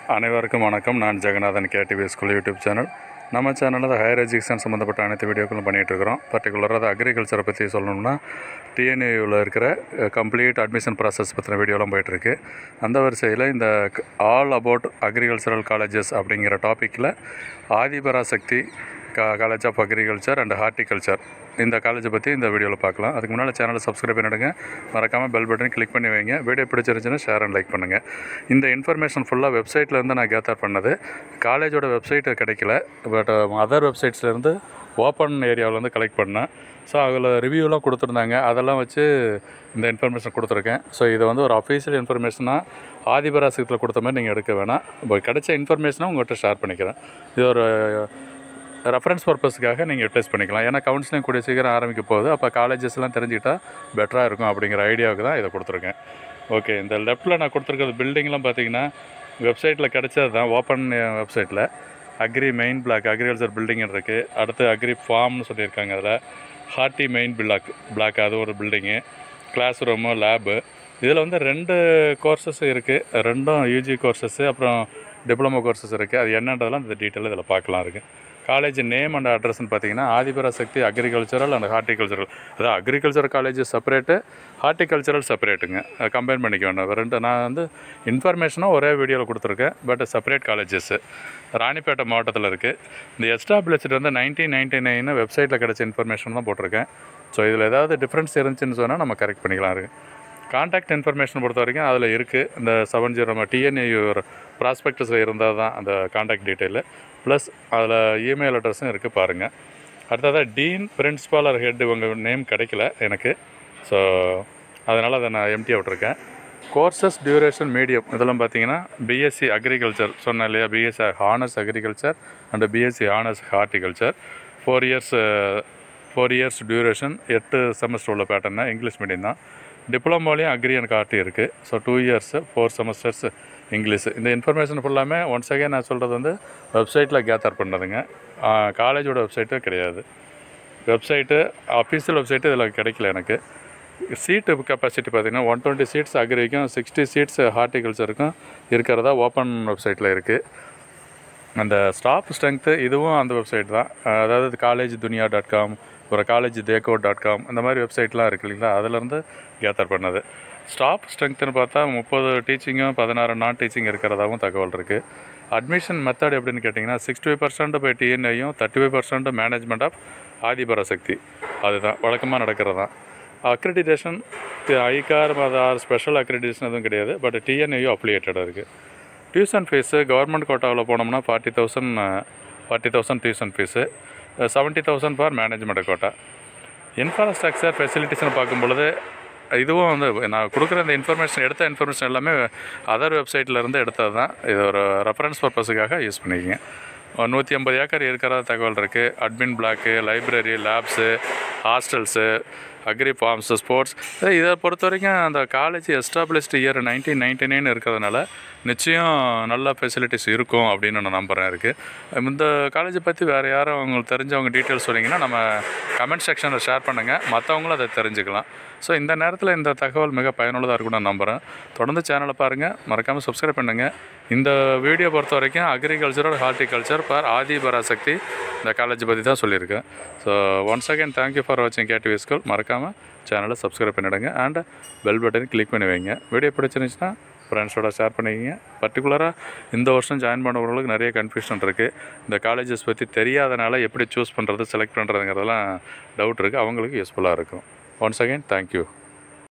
அனைவருக்கும் வணக்கம் நான் Jeganathan KTV school YouTube channel நம்ம சேனலில் ஹையர் எஜுகேஷன் சம்மந்தப்பட்ட அனைத்து வீடியோக்களும் பண்ணிகிட்டு இருக்கிறோம் பர்டிகுலராக அது அக்ரிகல்ச்சரை பற்றி சொல்லணும்னா டிஎன்ஏவில் இருக்கிற கம்ப்ளீட் அட்மிஷன் ப்ராசஸ் பற்றின வீடியோலாம் போயிட்டுருக்கு அந்த வரிசையில் இந்த ஆல் அபவுட் அக்ரிகல்ச்சரல் காலேஜஸ் அப்படிங்கிற டாப்பிக்கில் ஆதிபராசக்தி கா college of agriculture and horticulture இந்த காலேஜை பற்றி இந்த வீடியோவில் பார்க்கலாம் அதுக்கு முன்னால் சேனலை சப்ஸ்கிரைப் பண்ணிடுங்க மறக்காமல் பெல் பட்டன் கிளிக் பண்ணி வைங்க வீடியோ பிடிச்சிருந்துச்சுன்னா ஷேர் அண்ட் லைக் பண்ணுங்கள் இந்த இன்ஃபர்மேஷன் ஃபுல்லாக வெப்சைட்டில் இருந்து நான் கேதர் பண்ணது காலேஜோட வெப்சைட் கிடைக்கல பட் அதர் வெப்சைட்ஸ்லேருந்து ஓப்பன் ஏரியாவிலேருந்து கலெக்ட் பண்ணேன் ஸோ அதில் ரிவ்யூலாம் கொடுத்துருந்தாங்க அதெல்லாம் வச்சு இந்த இன்ஃபர்மேஷன் கொடுத்துருக்கேன் ஸோ இது வந்து ஒரு அஃபீஷியல் இன்ஃபர்மேஷனாக ஆதிபராசகத்தில் கொடுத்த மாதிரி நீங்கள் எடுக்க வேணாம் இப்போ கிடைச்ச இன்ஃபர்மேஷனை உங்கள்கிட்ட ஷேர் பண்ணிக்கிறேன் இது ஒரு ரெஃபரன்ஸ் பர்பஸ்க்காக நீங்கள் யூட்டிலைஸ் பண்ணிக்கலாம் ஏன்னா கவுன்சிலிங் கூடிய சீக்கிரம் ஆரம்பிக்க போகுது அப்போ காலேஜஸ்லாம் தெரிஞ்சுக்கிட்டா பெட்டராக இருக்கும் அப்படிங்கிற ஐடியாவுக்கு தான் இதை கொடுத்துருக்கேன் ஓகே இந்த லெஃப்ட்டில் நான் கொடுத்துருக்கிறது பில்டிங்லாம் பார்த்தீங்கன்னா வெப்சைட்டில் கிடைச்சது தான் ஓப்பன் வெப்சைட்டில் agri main block agriculture building இருக்குது அடுத்து அக்ரி ஃபார்ம்னு சொல்லியிருக்காங்க அதில் ஹார்ட்டி மெயின் பிளாக் பிளாக் அது ஒரு பில்டிங்கு கிளாஸ் ரூமு லேபு இதில் வந்து ரெண்டு கோர்சஸ் இருக்குது ரெண்டும் யூஜி கோர்சஸ்ஸு அப்புறம் டிப்ளமோ கோர்சஸ் இருக்குது அது என்னன்றதெல்லாம் இந்த டீட்டெயில் இதில் பார்க்கலாம் இருக்குது காலேஜ் நேம் அண்ட் அட்ரஸ்னு பார்த்தீங்கன்னா ஆதிபராசக்தி அக்ரிகல்ச்சரல் அண்ட் ஹார்டிகல்ச்சரல் அதாவது அக்ரிகல்ச்சர் காலேஜ் செப்பரேட்டு ஹார்டிகல்ச்சரல் செப்பரேட்டுங்க கம்பைன் பண்ணிக்க வேண்டாம் ரெண்டு நான் வந்து இன்ஃபர்மேஷனும் ஒரே வீடியோவில் கொடுத்துருக்கேன் பட் செப்பரேட் காலேஜஸ்ஸு ராணிப்பேட்டை மாவட்டத்தில் இருக்குது இந்த எஸ்டாப்ளிஷ்டு வந்து நைன்டீன் நைன்டி நைன் வெப்சைட்டில் கிடச்ச இன்ஃபர்மேஷன் தான் போட்டிருக்கேன் ஸோ இதில் ஏதாவது டிஃப்ரென்ஸ் இருந்துச்சுன்னு சொன்னால் நம்ம கரெக்ட் பண்ணிக்கலாம் இருக்குது காண்டாக்ட் இன்ஃபர்மேஷன் பொறுத்த வரைக்கும் அதில் இருக்குது இந்த செவன் ஜீரோ நம்ம டிஎன்ஏ ப்ராஸ்பெக்டஸில் இருந்தால் தான் அந்த காண்டாக்ட் டீட்டெயிலு ப்ளஸ் அதில் இமெயில் அட்ரஸும் இருக்குது பாருங்கள் அடுத்ததாக டீன் பிரின்ஸ்பால் ஆர் ஹெட் இவங்க நேம் கிடைக்கல எனக்கு ஸோ அதனால் அதை நான் எம்டியாக விட்ருக்கேன் கோர்சஸ் டியூரேஷன் மீடியம் இதெல்லாம் பார்த்தீங்கன்னா பிஎஸ்சி அக்ரிகல்ச்சர் சொன்னேன் இல்லையா BSc honours agriculture and BSc honours horticulture four years four years duration எட்டு செமஸ்டர் உள்ள பேட்டர்ன் தான் இங்கிலீஷ் மீடியம் தான் டிப்ளமோலையும் அக்ரி அண்ட் கார்ட்டி இருக்குது so two years four semesters English இந்த இன்ஃபர்மேஷன் ஃபுல்லாமே ஒன்ஸ் அகேன் நான் சொல்கிறது வந்து வெப்சைட்டில் கேதர் பண்ணதுங்க காலேஜோட வெப்சைட்டு கிடையாது வெப்சைட்டு அஃபீஷியல் வெப்சைட்டு இதில் கிடைக்கல எனக்கு சீட்டு கெப்பாசிட்டி பார்த்திங்கன்னா ஒன் டுவெண்ட்டி சீட்ஸ் அக்ரிக்கும் சிக்ஸ்டி சீட்ஸ் ஹார்டிகல்ச்சருக்கும் இருக்கிறதா ஓப்பன் வெப்சைட்டில் இருக்குது அந்த ஸ்டாஃப் ஸ்ட்ரென்த்து இதுவும் அந்த வெப்சைட் தான் அதாவது காலேஜ் துனியா டாட் காம் ஒரு காலேஜ் தேக்கோ டாட் காம் இந்த மாதிரி வெப்சைட்லாம் இருக்குது இல்லைங்களா அதிலேருந்து கேதர் பண்ணது ஸ்டாஃப் ஸ்ட்ரென்த்துன்னு பார்த்தா முப்பது டீச்சிங்கும் பதினாறு நான் டீச்சிங் இருக்கிறதாவும் தகவல் இருக்குது அட்மிஷன் மெத்தட் எப்படின்னு கேட்டிங்கன்னா சிக்ஸ்டி ஃபைவ் பர்சன்ட் பை டிஎன்ஐயும் thirty five percent management of Adhiparasakthi அதுதான் வழக்கமாக நடக்கிறது தான் accreditation ICAR or special accreditation எதுவும் கிடையாது பட் டிஎன்ஐயும் அப்ளிகேட்டடாக இருக்குது டியூஷன் ஃபீஸு கவர்மெண்ட் கோட்டாவில் போனோம்னா forty thousand forty thousand tuition fees seventy thousand for management quota infrastructure ஃபெசிலிட்டிஸ்னு பார்க்கும் பொழுது இதுவும் வந்து நான் கொடுக்குற இந்த இன்ஃபர்மேஷன் எடுத்த இன்ஃபர்மேஷன் எல்லாமே அதர் வெப்சைட்லேருந்து எடுத்தது தான் இது ஒரு ரெஃபரன்ஸ் பர்பஸுக்காக யூஸ் பண்ணிக்கிங்க நூற்றி ஐம்பது ஏக்கர் இருக்கிற தகவல் இருக்குது admin block library labs hostels agri farms sports இதை பொறுத்த வரைக்கும் அந்த college established year nineteen ninety nine இருக்கிறதுனால நிச்சயம் நல்ல ஃபெசிலிட்டிஸ் இருக்கும் அப்படின்னு நான் நம்புகிறேன் இருக்குது இந்த காலேஜை பற்றி வேறு யாரும் அவங்களுக்கு தெரிஞ்சவங்க டீட்டெயில்ஸ் சொன்னீங்கன்னா நம்ம கமெண்ட் செக்ஷனில் ஷேர் பண்ணுங்கள் மற்றவங்களும் அதை தெரிஞ்சுக்கலாம் ஸோ இந்த நேரத்தில் இந்த தகவல் மிக பயனுள்ளதாக இருக்கும்னு நான் நம்புகிறேன் தொடர்ந்து சேனலை பாருங்கள் மறக்காமல் சப்ஸ்கிரைப் பண்ணுங்கள் இந்த வீடியோ பொறுத்த வரைக்கும் agriculture horticulture for Adhiparasakthi இந்த காலேஜ் பற்றி தான் சொல்லியிருக்கேன் so once again thank you for வாட்சிங் கேடிவி ஸ்கூல் மறக்காமல் சேனலை சப்ஸ்கிரைப் பண்ணிவிடுங்க அண்ட் பெல் பட்டனை கிளிக் பண்ணி வைங்க வீடியோ பிடிச்சிருந்துச்சுன்னா ஃப்ரெண்ட்ஸோட ஷேர் பண்ணிக்கிங்க பர்டிகுலராக இந்த வருஷம் ஜாயின் பண்ணவங்களுக்கு நிறைய கன்ஃபியூஷன் இருக்குது இந்த காலேஜஸ் பற்றி தெரியாதனால எப்படி சூஸ் பண்ணுறது செலக்ட் பண்ணுறதுங்கிறதெல்லாம் டவுட் இருக்குது அவங்களுக்கு யூஸ்ஃபுல்லாக இருக்கும் ஒன்ஸ் அகெயின் தேங்க்யூ